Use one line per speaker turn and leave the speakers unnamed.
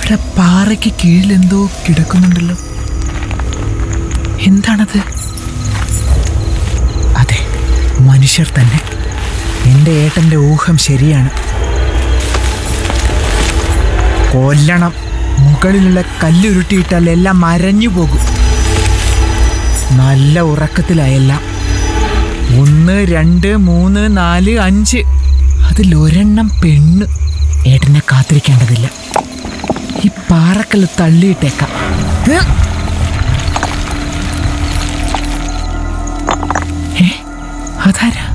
ഇവിടെ പാറയ്ക്ക് കീഴിൽ എന്തോ കിടക്കുന്നുണ്ടല്ലോ എന്താണത് അതെ മനുഷ്യർ തന്നെ എൻ്റെ ഏട്ടൻ്റെ ഊഹം ശരിയാണ് കൊല്ലണം മുകളിലുള്ള കല്ലുരുട്ടിയിട്ടാൽ എല്ലാം മരഞ്ഞു പോകും നല്ല ഉറക്കത്തിലായെല്ലാം ഒന്ന് രണ്ട് മൂന്ന് നാല് അഞ്ച് അതിലൊരെണ്ണം പെണ്ണ് ഏട്ടനെ കാത്തിരിക്കേണ്ടതില്ല ഈ പാറക്കല്ല് തള്ളിയിട്ടേക്കാം ഏ? ഏ അതാരാ